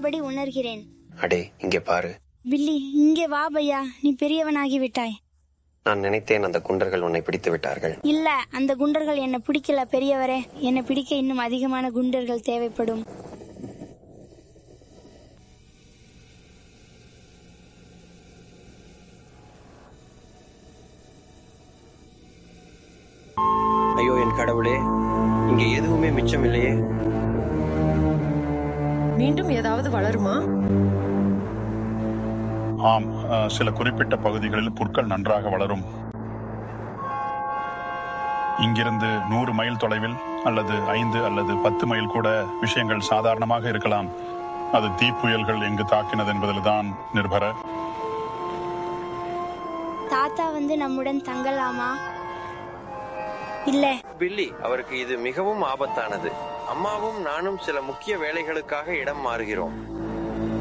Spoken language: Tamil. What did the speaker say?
உள்ளபடி உணர்கிறேன் அடே இங்கே பாரு வில்லி இங்கே வா பையா நீ பெரியவனாகி விட்டாய் நான் நினைத்தேன் அந்த குண்டர்கள் உன்னை பிடித்து விட்டார்கள் இல்ல அந்த குண்டர்கள் என்ன பிடிக்கல பெரியவரே என்னை பிடிக்க இன்னும் அதிகமான குண்டர்கள் தேவைப்படும் ஐயோ என் கடவுளே இங்கே எதுவுமே மிச்சம் இல்லையே மீண்டும் ஏதாவது வளருமா ஆம் அஹ், சில குறிப்பிட்ட பகுதிகளில் புற்கள் நன்றாக வளரும் இங்கிருந்து நூறு மைல் தொலைவில் அல்லது ஐந்து அல்லது பத்து மைல் கூட விஷயங்கள் சாதாரணமாக இருக்கலாம் அது தீப்புயல்கள் எங்கு தாக்கினது என்பதில்தான் நிர்பர தாத்தா வந்து நம்முடன் தங்கலாமா இல்ல பில்லி அவருக்கு இது மிகவும் ஆபத்தானது அம்மாவும் நானும் சில முக்கிய வேலைகளுக்காக இடம் மாறுகிறோம்